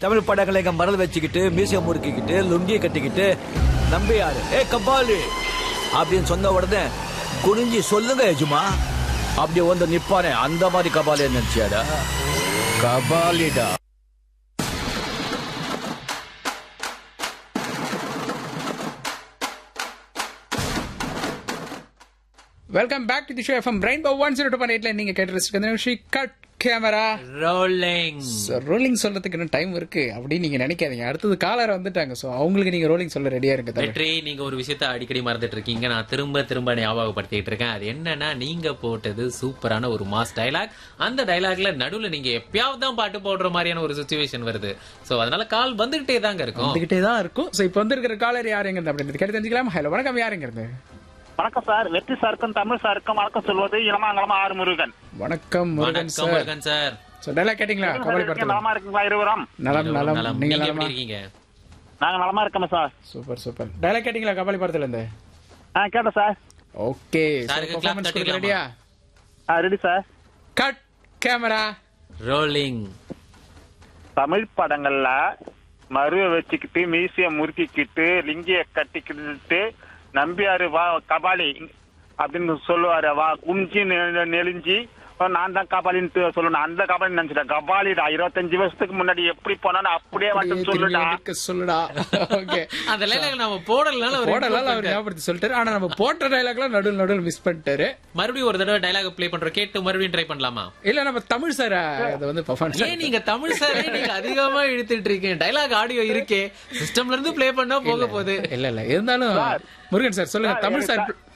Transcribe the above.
தமிழ் படங்களை எங்க மறந்து வச்சுக்கிட்டு மியூசியம் முறுக்கிக்கிட்டு லுங்கியை கட்டிக்கிட்டு நம்பியாரு ஏ கபாலி அப்படின்னு சொன்ன உடனே குனிஞ்சி சொல்லுங்க எஜுமா அப்படி வந்து நிப்பானே அந்த மாதிரி கபாலி நினைச்சியாடா கபாலிடா welcome back to the show FM rainbow one zero two point எயிட்ல நீங்க கேட்டு ரசிக்கிற நிகழ்ச்சி கட் கேமரா ரோலிங் ரோலிங் சொல்றதுக்கு இன்னும் டைம் இருக்கு அப்படின்னு நீங்க நினைக்காதீங்க அடுத்தது காலர் வந்துட்டாங்க சோ அவங்களுக்கு நீங்க ரோலிங் சொல்ல ரெடியா இருங்க தம்பி. வெற்றி நீங்க ஒரு விஷயத்த அடிக்கடி மறந்துட்டு இருக்கீங்க நான் திரும்ப திரும்ப ஞாபகப்படுத்திட்டு இருக்கேன் அது என்னன்னா நீங்க போட்டது சூப்பரான ஒரு மாஸ் டயலாக் அந்த டயலாக்ல நடுவுல நீங்க எப்பயாவது தான் பாட்டு போடுற மாதிரியான ஒரு சுச்சுவேஷன் வருது சோ அதனால கால் வந்துகிட்டே தாங்க இருக்கும் வந்துகிட்டே தான் இருக்கும் சோ இப்போ வந்திருக்கிற காலர் யாருங்க அப்படின்னு கேட்டு தெரிஞ்சுக்கலாம் ஹலோ வணக்கம் யாருங்கிறது வணக்கம் சார் வெற்றி சாருக்கும் தமிழ் சாருக்கும் வணக்கம் சொல்வது இளமாங்கலமா ஆறு முருகன் வணக்கம் முருகன் வணக்கம் sir Murugan sir so dialogue கேட்டிங்களா கவலை படத்துல நலமா இருக்குங்களா இருவரும் நலம் நலம் நலம். நீங்க நீங்க நலமா எப்படி இருக்கீங்க நாங்க நலமா இருக்கோம் சார் சூப்பர் சூப்பர் டைலாக் கேட்டிங்களா கபாலி படத்துல இருந்து ஆ கேட்டேன் சார் ஓகே சாருக்கு clap பெர்ஃபார்மன்ஸ் கொடுக்க தட்டிடலாமா? ரெடியா ஆ ready sir cut camera rolling Tamil படங்கள்ல மருவை வச்சுக்கிட்டு மீசிய முறுக்கிக்கிட்டு லிங்கிய கட்டிக்கிட்டு நம்பியாரு வா கபாலி அப்படின்னு சொல்லுவாரு வா குஞ்சி நெ- நெளிஞ்சி நான் தான் கபாலின்னு சொல்லணும் அந்த கபாலி நினைச்சிட்டேன் கபாலிடா இருபத்தஞ்சு வருஷத்துக்கு முன்னாடி எப்படி போனாலும் அப்படியே வந்து திரும்பி சொல்லுடா எடுக்க சொல்லுடா ஓகே அந்த டைலாக் நம்ம போடலனால அவர் போடலாம் improve அவர் பண்ணிட்டாரு. ஞாபகப்படுத்தி சொல்லிட்டாரு ஆனா நம்ம போட்ட டைலாக்லாம் நடுவில் நடுவில் மிஸ் பண்ணிட்டாரு மறுபடியும் ஒரு தடவை டைலாக் ப்ளே பண்றோம் கேட்டு மறுபடியும் ட்ரை பண்ணலாமா இல்ல நம்ம தமிழ் சார் அதை வந்து பர்ஃபார்மன்ஸ் ஏன் நீங்க தமிழ் சாரே நீங்க அதிகமா இழுத்துட்டு இருக்கீங்க டைலாக் ஆடியோ இருக்கே சிஸ்டம்ல இருந்து ப்ளே பண்ணா போக போகுது இல்ல இல்ல இருந்தாலும் முருகன் சார் சொல்லுங்க தமிழ் சார்